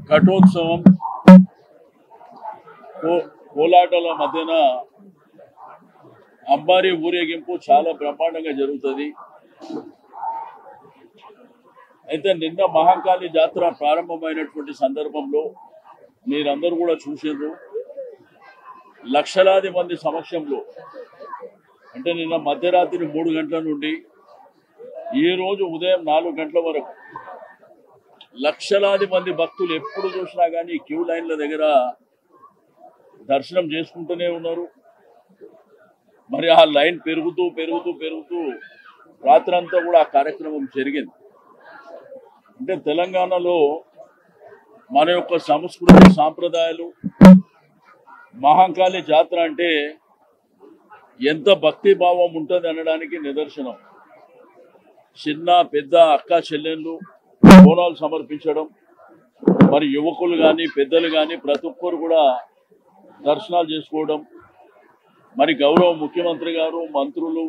ఘటోత్సవం కో- కోలాటల మధ్యన అంబారీ ఊరేగింపు చాలా బ్రహ్మాండంగా జరుగుతుంది అయితే నిన్న మహాకాళి జాతర ప్రారంభమైనటువంటి సందర్భంలో మీరందరూ కూడా చూసిండ్రు లక్షలాది మంది సమక్షంలో అంటే నిన్న మధ్యరాత్రి మూడు గంటల నుండి ఈ రోజు ఉదయం నాలుగు గంటల వరకు లక్షలాది మంది భక్తులు ఎప్పుడు చూసినా కానీ క్యూ లైన్ల దగ్గర దర్శనం చేసుకుంటూనే ఉన్నారు మరి ఆ లైన్ పెరుగుతూ పెరుగుతూ పెరుగుతూ రాత్రంతా కూడా ఆ కార్యక్రమం జరిగింది అంటే తెలంగాణలో మన యొక్క సంస్కృతి సాంప్రదాయాలు మహాకాళి జాతర అంటే ఎంత భక్తి భావం ఉంటుంది అనడానికి నిదర్శనం చిన్న పెద్ద అక్క చెల్లెళ్ళు బోనాలు సమర్పించడం మరి యువకులు కానీ పెద్దలు కానీ ప్రతి ఒక్కరు కూడా దర్శనాలు చేసుకోవడం మరి గౌరవ ముఖ్యమంత్రి గారు మంత్రులు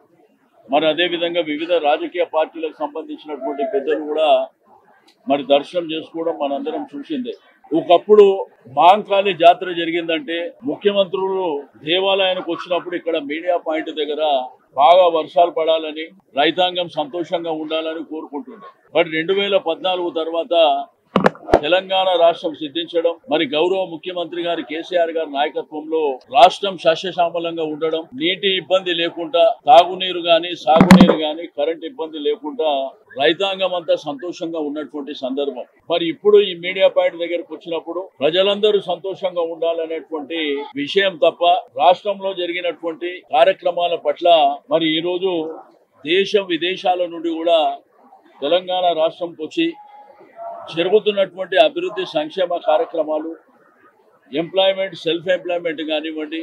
మరి అదేవిధంగా వివిధ రాజకీయ పార్టీలకు సంబంధించినటువంటి పెద్దలు కూడా మరి దర్శనం చేసుకోవడం మనందరం చూసిందే ఒకప్పుడు మాంకాళి జాతర జరిగిందంటే ముఖ్యమంత్రులు దేవాలయానికి వచ్చినప్పుడు ఇక్కడ మీడియా పాయింట్ దగ్గర బాగా వర్షాలు పడాలని రైతాంగం సంతోషంగా ఉండాలని కోరుకుంటుండే బట్ రెండు వేల పద్నాలుగు తర్వాత తెలంగాణ రాష్ట్రం సిద్ధించడం మరి గౌరవ ముఖ్యమంత్రి గారి కేసీఆర్ గారి నాయకత్వంలో రాష్ట్రం సస్యశ్యామలంగా ఉండడం నీటి ఇబ్బంది లేకుండా తాగునీరు గాని సాగునీరు గాని కరెంట్ ఇబ్బంది లేకుండా రైతాంగం అంతా సంతోషంగా ఉన్నటువంటి సందర్భం మరి ఇప్పుడు ఈ మీడియా పాయింట్ దగ్గరకు వచ్చినప్పుడు ప్రజలందరూ సంతోషంగా ఉండాలనేటువంటి విషయం తప్ప రాష్ట్రంలో జరిగినటువంటి కార్యక్రమాల పట్ల మరి ఈ రోజు దేశం విదేశాల నుండి కూడా తెలంగాణ రాష్ట్రంకి వచ్చి జరుగుతున్నటువంటి అభివృద్ధి సంక్షేమ కార్యక్రమాలు ఎంప్లాయ్మెంట్ సెల్ఫ్ ఎంప్లాయ్మెంట్ కానివ్వండి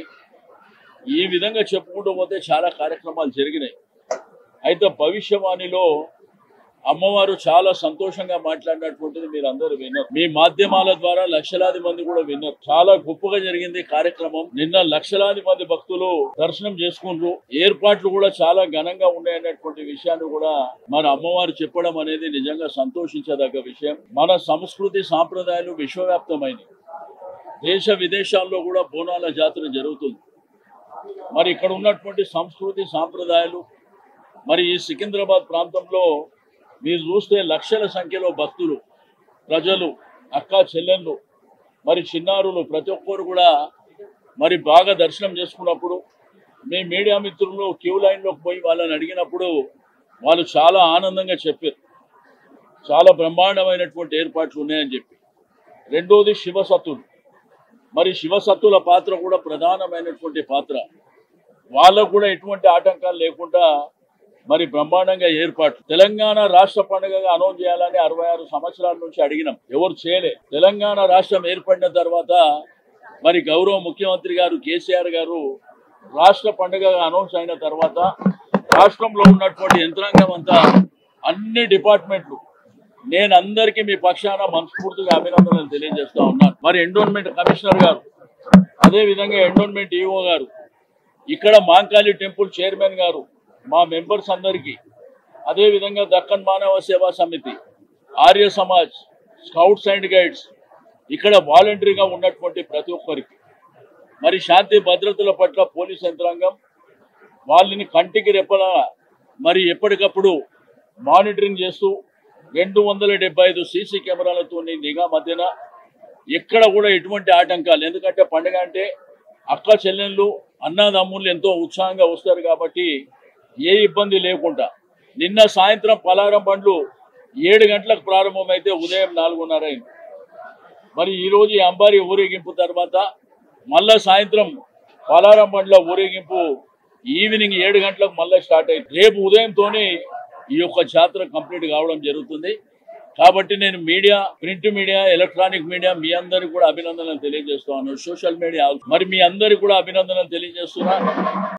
ఈ విధంగా చెప్పుకుంటూ పోతే చాలా కార్యక్రమాలు జరిగినాయి అయితే భవిష్యవాణిలో అమ్మవారు చాలా సంతోషంగా మాట్లాడినటువంటిది మీరు అందరూ విన్నారు మీ మాధ్యమాల ద్వారా లక్షలాది మంది కూడా విన్నారు చాలా గొప్పగా జరిగింది కార్యక్రమం నిన్న లక్షలాది మంది భక్తులు దర్శనం చేసుకుంటూ ఏర్పాట్లు కూడా చాలా ఘనంగా ఉన్నాయనేటువంటి విషయాన్ని కూడా మన అమ్మవారు చెప్పడం అనేది నిజంగా సంతోషించదగ్గ విషయం మన సంస్కృతి సాంప్రదాయాలు విశ్వవ్యాప్తమైనవి దేశ విదేశాల్లో కూడా బోనాల జాతర జరుగుతుంది మరి ఇక్కడ ఉన్నటువంటి సంస్కృతి సాంప్రదాయాలు మరి ఈ సికింద్రాబాద్ ప్రాంతంలో మీరు చూస్తే లక్షల సంఖ్యలో భక్తులు ప్రజలు అక్క చెల్లెళ్ళు మరి చిన్నారులు ప్రతి ఒక్కరు కూడా మరి బాగా దర్శనం చేసుకున్నప్పుడు మీ మీడియా మిత్రులు క్యూ లైన్లోకి పోయి వాళ్ళని అడిగినప్పుడు వాళ్ళు చాలా ఆనందంగా చెప్పారు చాలా బ్రహ్మాండమైనటువంటి ఏర్పాట్లు ఉన్నాయని చెప్పి రెండోది శివసత్తులు మరి శివసత్తుల పాత్ర కూడా ప్రధానమైనటువంటి పాత్ర వాళ్ళకు కూడా ఎటువంటి ఆటంకాలు లేకుండా మరి బ్రహ్మాండంగా ఏర్పాటు తెలంగాణ రాష్ట్ర పండుగగా అనౌన్స్ చేయాలని అరవై ఆరు సంవత్సరాల నుంచి అడిగినాం ఎవరు చేయలే తెలంగాణ రాష్ట్రం ఏర్పడిన తర్వాత మరి గౌరవ ముఖ్యమంత్రి గారు కేసీఆర్ గారు రాష్ట్ర పండుగగా అనౌన్స్ అయిన తర్వాత రాష్ట్రంలో ఉన్నటువంటి యంత్రాంగం అంతా అన్ని డిపార్ట్మెంట్లు నేను అందరికీ మీ పక్షాన మనస్ఫూర్తిగా అభినందనలు తెలియజేస్తా ఉన్నాను మరి ఎండోన్మెంట్ కమిషనర్ గారు అదే విధంగా ఎండోన్మెంట్ ఈఓ గారు ఇక్కడ మాంకాళి టెంపుల్ చైర్మన్ గారు మా మెంబర్స్ అందరికీ అదే విధంగా Deccan Manava Seva Samithi Arya Samaj scouts and guides ఇక్కడ వాలంటరీగా ఉన్నటువంటి ప్రతి ఒక్కరికి మరి శాంతి భద్రతల పట్ల పోలీస్ యంత్రాంగం వాళ్ళని కంటికి రెప్పల మరి ఎప్పటికప్పుడు మానిటరింగ్ చేస్తూ రెండు వందల డెబ్బై ఐదు సీసీ కెమెరాలతో నిఘా మధ్యన ఎక్కడ కూడా ఎటువంటి ఆటంకాలు ఎందుకంటే పండుగ అంటే అక్క చెల్లెళ్ళు అన్నదమ్ముళ్ళు ఎంతో ఉత్సాహంగా వస్తారు కాబట్టి ఏ ఇబ్బంది లేకుండా నిన్న సాయంత్రం పలారం బండ్లు ఏడు గంటలకు ప్రారంభమైతే ఉదయం నాలుగున్నర అయింది మరి ఈ రోజు ఈ అంబారి ఊరేగింపు తర్వాత మళ్ళా సాయంత్రం పలారం బండ్ల ఊరేగింపు ఈవినింగ్ ఏడు గంటలకు మళ్ళీ స్టార్ట్ అయింది రేపు ఉదయంతోనే ఈ యొక్క జాతర కంప్లీట్ కావడం జరుగుతుంది కాబట్టి నేను media print media electronic media మీ అందరికి కూడా అభినందనలు తెలియజేస్తున్నాను సోషల్ మీడియా మరి మీ అందరికి కూడా అభినందనలు తెలియజేస్తున్నా